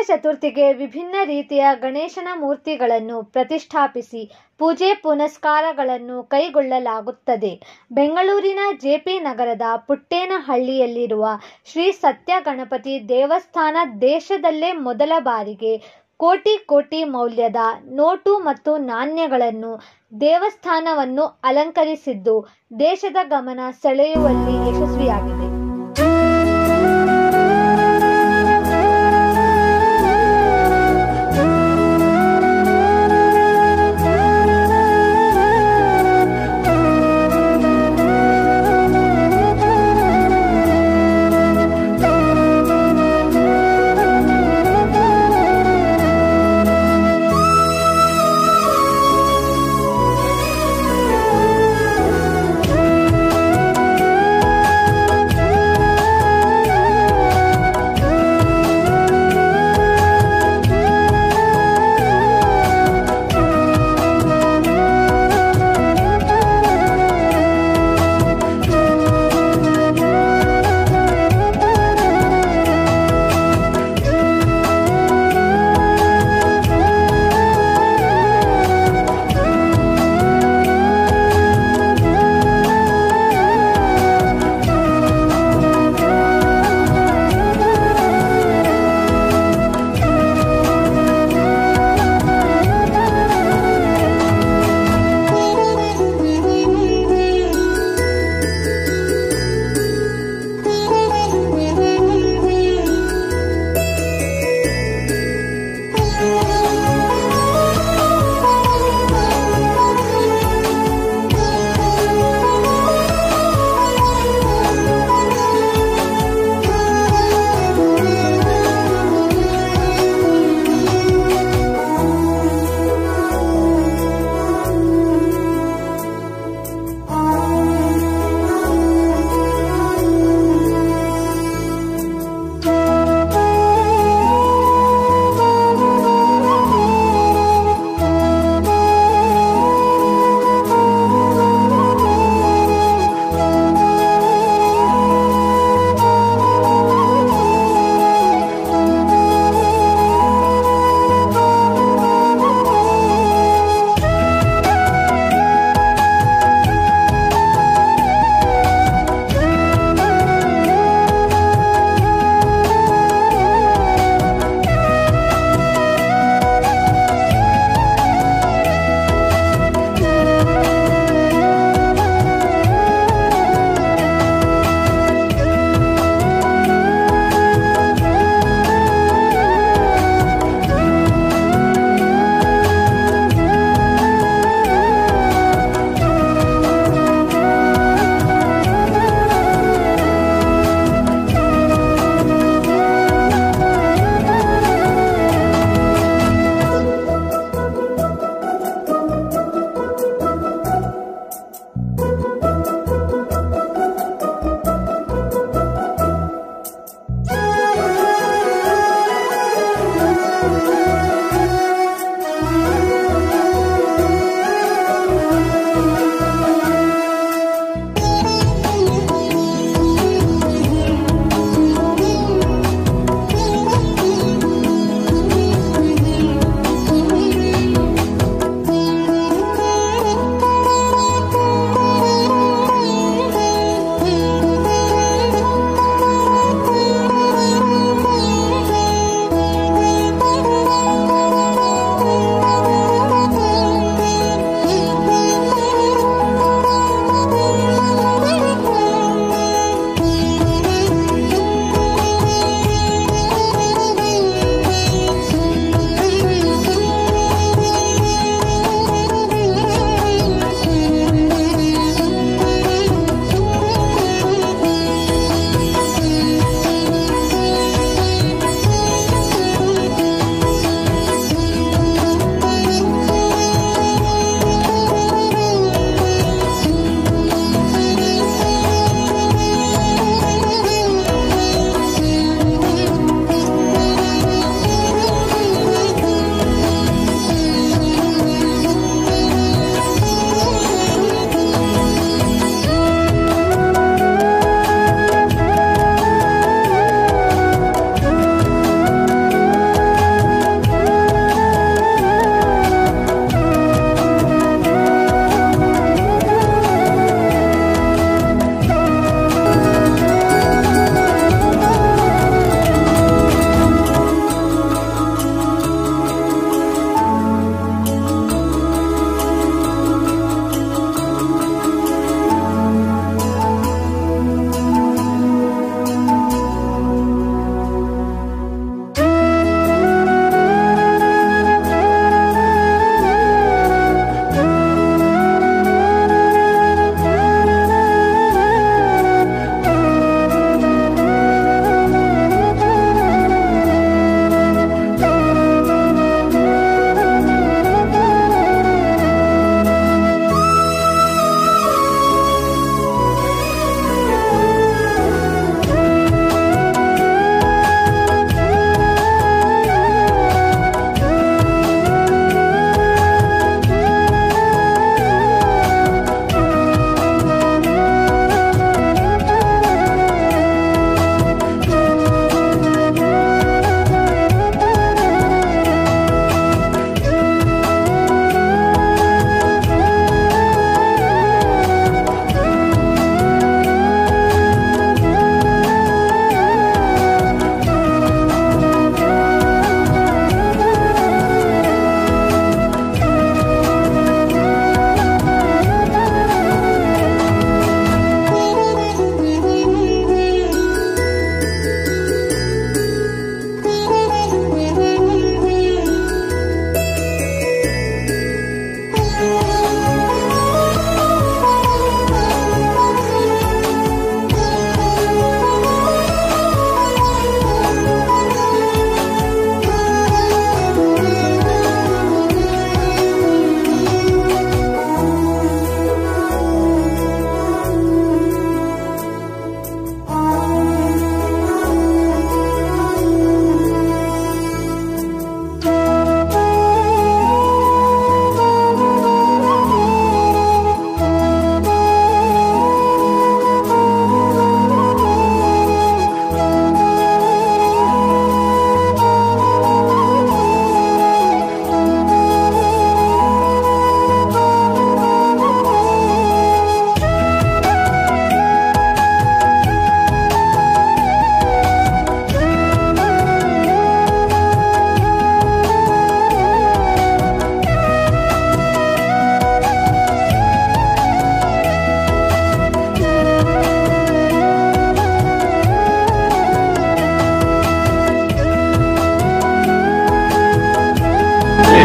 ಚತುರ್ಥಿಗೆ ವಿಭಿನ್ನ ರೀತಿಯ ಗಣೇಶನ ಮೂರ್ತಿಗಳನ್ನು ಪ್ರತಿಷ್ಠಾಪಿಸಿ ಪೂಜೆ ಪುನಸ್ಕಾರಗಳನ್ನು ಕೈಗೊಳ್ಳಲಾಗುತ್ತದೆ ಬೆಂಗಳೂರಿನ ಜೆಪಿ ನಗರದ ಪುಟ್ಟೇನಹಳ್ಳಿಯಲ್ಲಿರುವ ಶ್ರೀ ಸತ್ಯ ಗಣಪತಿ ದೇವಸ್ಥಾನ ದೇಶದಲ್ಲೇ ಮೊದಲ ಬಾರಿಗೆ ಕೋಟಿ ಕೋಟಿ ಮೌಲ್ಯದ ನೋಟು ಮತ್ತು ನಾಣ್ಯಗಳನ್ನು ದೇವಸ್ಥಾನವನ್ನು ಅಲಂಕರಿಸಿದ್ದು ದೇಶದ ಗಮನ ಸೆಳೆಯುವಲ್ಲಿ ಯಶಸ್ವಿಯಾಗಿದೆ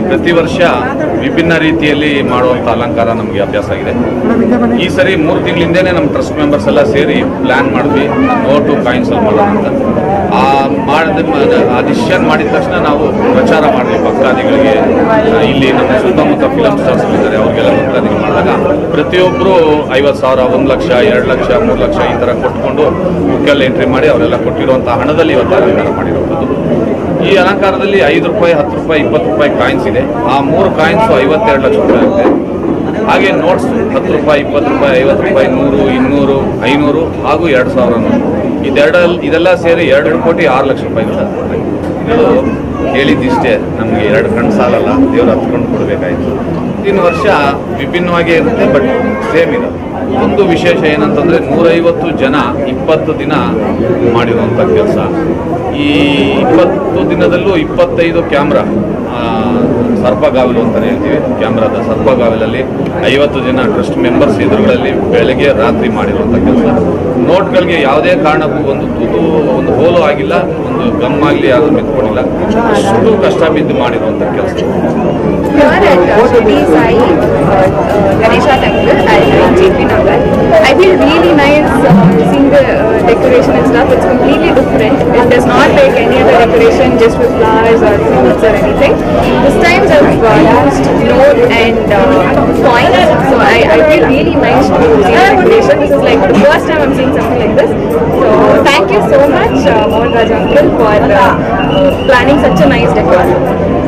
ಪ್ರತಿ ವರ್ಷ ವಿಭಿನ್ನ ರೀತಿಯಲ್ಲಿ ಮಾಡುವಂಥ ಅಲಂಕಾರ ನಮಗೆ ಅಭ್ಯಾಸ ಆಗಿದೆ ಈ ಸರಿ ಮೂರು ತಿಂಗಳಿಂದನೇ ನಮ್ಮ ಟ್ರಸ್ಟ್ ಮೆಂಬರ್ಸ್ ಎಲ್ಲ ಸೇರಿ ಪ್ಲ್ಯಾನ್ ಮಾಡಿದ್ವಿ ನೋಟು ಕಾಯಿನ್ಸ್ ಅಲ್ಲಿ ಮಾಡೋಣ ಅಂತ ಆ ಮಾಡಿದ ಆ ಡಿಸಿಷನ್ ಮಾಡಿದ ತಕ್ಷಣ ನಾವು ಪ್ರಚಾರ ಮಾಡಿದ್ವಿ ಭಕ್ತಾದಿಗಳಿಗೆ ಆ, ಇಲ್ಲಿ ನಮ್ಮ ಸುತ್ತಮುತ್ತ ಫಿಲಮ್ ಸ್ಟಾರ್ಸ್ ಇದ್ದಾರೆ ಅವ್ರಿಗೆಲ್ಲ ಭಕ್ತಾದಿಗಳು ಮಾಡಿದಾಗ ಪ್ರತಿಯೊಬ್ಬರು ಐವತ್ತು ಸಾವಿರ ಒಂದು ಲಕ್ಷ ಎರಡು ಲಕ್ಷ ಮೂರು ಲಕ್ಷ ಈ ಥರ ಕೊಟ್ಕೊಂಡು ಬುಕ್ಕಲ್ಲಿ ಎಂಟ್ರಿ ಮಾಡಿ ಅವರೆಲ್ಲ ಕೊಟ್ಟಿರುವಂಥ ಹಣದಲ್ಲಿ ಇವತ್ತು ಅಲಂಕಾರ ಮಾಡಿರುವಂಥದ್ದು ಈ ಅಲಂಕಾರದಲ್ಲಿ ಐದು ರೂಪಾಯಿ ಹತ್ತು ರೂಪಾಯಿ ಇಪ್ಪತ್ತು ರೂಪಾಯಿ ಕಾಯಿನ್ಸ್ ಇದೆ ಆ ಮೂರು ಕಾಯಿನ್ಸು ಐವತ್ತೆರಡು ಲಕ್ಷ ರೂಪಾಯಿ ಆಗುತ್ತೆ ಹಾಗೆ ನೋಟ್ಸ್ ಹತ್ತು ರೂಪಾಯಿ ಇಪ್ಪತ್ತು ರೂಪಾಯಿ ಐವತ್ತು ರೂಪಾಯಿ ನೂರು ಇನ್ನೂರು ಐನೂರು ಹಾಗೂ ಎರಡು ಸಾವಿರ ನೋಟು ಇದೆರಡಲ್ಲಿ ಇದೆಲ್ಲ ಸೇರಿ ಎರಡು ಕೋಟಿ ಆರು ಲಕ್ಷ ರೂಪಾಯಿಗಳು ಇದು ಹೇಳಿದ್ದಿಷ್ಟೇ ನಮಗೆ ಎರಡು ಕಣ್ಣು ಸಾಲಲ್ಲ ದೇವರು ಹತ್ಕೊಂಡು ಕೊಡಬೇಕಾಯ್ತು ಇನ್ನು ವರ್ಷ ವಿಭಿನ್ನವಾಗೇ ಇರುತ್ತೆ ಬಟ್ ಸೇಮ್ ಇದೆ ಒಂದು ವಿಶೇಷ ಏನಂತಂದ್ರೆ ನೂರೈವತ್ತು ಜನ ಇಪ್ಪತ್ತು ದಿನ ಮಾಡಿರುವಂಥ ಕೆಲಸ ಈ ಇಪ್ಪತ್ತು ದಿನದಲ್ಲೂ ಇಪ್ಪತ್ತೈದು ಕ್ಯಾಮ್ರಾ ಸರ್ಪಗಾವಲು ಅಂತಲೇ ಹೇಳ್ತೀವಿ ಕ್ಯಾಮ್ರಾದ ಸರ್ಪಗಾವಲಲ್ಲಿ ಐವತ್ತು ಜನ ಟ್ರಸ್ಟ್ ಮೆಂಬರ್ಸ್ ಎದುರುಗಳಲ್ಲಿ ಬೆಳಗ್ಗೆ ರಾತ್ರಿ ಮಾಡಿರುವಂಥ ಕೆಲಸ ನೋಟ್ಗಳಿಗೆ ಯಾವುದೇ ಕಾರಣಕ್ಕೂ ಒಂದು ತೂತು ಒಂದು ಹೋಲು ಆಗಿಲ್ಲ ಒಂದು ಗಮ್ ಆಗಲಿ ಯಾರು ಮೆತ್ಕೊಂಡಿಲ್ಲ ಅಷ್ಟು ಕಷ್ಟ ಬಿದ್ದು ಮಾಡಿರುವಂಥ ಕೆಲಸ Here at uh, Shri Sai uh, Ganesha Temple at uh, JP Nagar, I feel really nice uh, seeing the uh, decoration and stuff. It's completely different. It does not like any other decoration just with flowers or fruits or anything. This time they've uh, used note and uh, coins, so I, I feel really nice to see the decoration. This is like the first time I'm seeing something like this. So thank you so much, uh, Mohan Raj uncle, for uh, planning such a nice decoration.